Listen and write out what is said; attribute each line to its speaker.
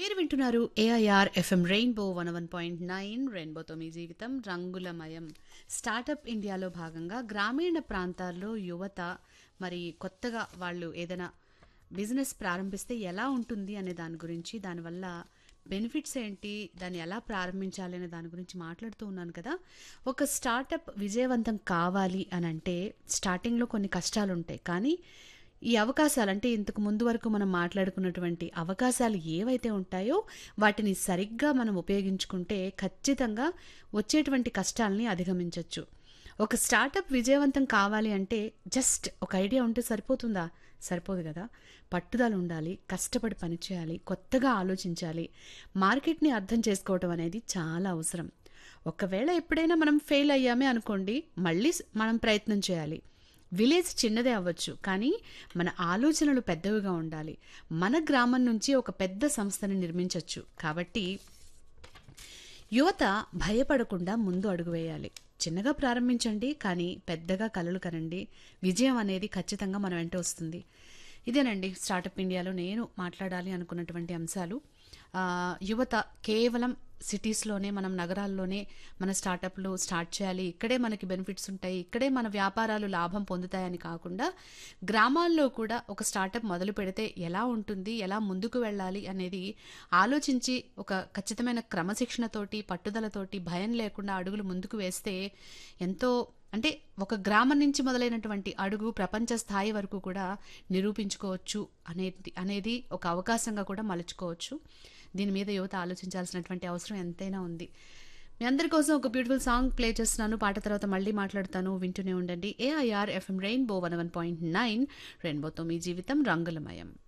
Speaker 1: మీరు వింటున్నారు AIR FM rainbow one one point nine రెయిన్బోతో మీ జీవితం రంగులమయం స్టార్టప్ ఇండియాలో భాగంగా గ్రామీణ ప్రాంతాల్లో యువత మరి కొత్తగా వాళ్ళు ఏదైనా బిజినెస్ ప్రారంభిస్తే ఎలా ఉంటుంది అనే దాని గురించి దానివల్ల బెనిఫిట్స్ ఏంటి దాన్ని ఎలా ప్రారంభించాలి అనే దాని గురించి మాట్లాడుతూ ఉన్నాను కదా ఒక స్టార్టప్ విజయవంతం కావాలి అని అంటే స్టార్టింగ్లో కొన్ని కష్టాలు ఉంటాయి కానీ ఈ అవకాశాలు అంటే ఇంతకు ముందు వరకు మనం మాట్లాడుకున్నటువంటి అవకాశాలు ఏవైతే ఉంటాయో వాటిని సరిగ్గా మనం ఉపయోగించుకుంటే ఖచ్చితంగా వచ్చేటువంటి కష్టాలని అధిగమించవచ్చు ఒక స్టార్టప్ విజయవంతం కావాలి అంటే జస్ట్ ఒక ఐడియా ఉంటే సరిపోతుందా సరిపోదు కదా పట్టుదల ఉండాలి కష్టపడి పనిచేయాలి కొత్తగా ఆలోచించాలి మార్కెట్ని అర్థం చేసుకోవటం అనేది చాలా అవసరం ఒకవేళ ఎప్పుడైనా మనం ఫెయిల్ అయ్యామే అనుకోండి మళ్ళీ మనం ప్రయత్నం చేయాలి విలేజ్ చిన్నదే అవ్వచ్చు కానీ మన ఆలోచనలు పెద్దవిగా ఉండాలి మన గ్రామం నుంచి ఒక పెద్ద సంస్థని నిర్మించవచ్చు కాబట్టి యువత భయపడకుండా ముందు అడుగు వేయాలి చిన్నగా ప్రారంభించండి కానీ పెద్దగా కలలు కనండి విజయం అనేది ఖచ్చితంగా మన వెంట వస్తుంది ఇదేనండి స్టార్టప్ ఇండియాలో నేను మాట్లాడాలి అనుకున్నటువంటి అంశాలు ఆ, యువత కేవలం సిటీస్లోనే మనం నగరాల్లోనే మన స్టార్టప్లు స్టార్ట్ చేయాలి ఇక్కడే మనకి బెనిఫిట్స్ ఉంటాయి ఇక్కడే మన వ్యాపారాలు లాభం పొందుతాయని కాకుండా గ్రామాల్లో కూడా ఒక స్టార్టప్ మొదలు పెడితే ఎలా ఉంటుంది ఎలా ముందుకు వెళ్ళాలి అనేది ఆలోచించి ఒక ఖచ్చితమైన క్రమశిక్షణతోటి పట్టుదలతోటి భయం లేకుండా అడుగులు ముందుకు వేస్తే ఎంతో అంటే ఒక గ్రామం నుంచి మొదలైనటువంటి అడుగు ప్రపంచ స్థాయి వరకు కూడా నిరూపించుకోవచ్చు అనేది అనేది ఒక అవకాశంగా కూడా మలుచుకోవచ్చు దీని మీద యువత ఆలోచించాల్సినటువంటి అవసరం ఎంతైనా ఉంది మీ అందరి కోసం ఒక బ్యూటిఫుల్ సాంగ్ ప్లే చేస్తున్నాను పాట తర్వాత మళ్ళీ మాట్లాడతాను వింటూనే ఉండండి AIR FM rainbow one one point nine రెయిన్బోతో మీ జీవితం రంగులమయం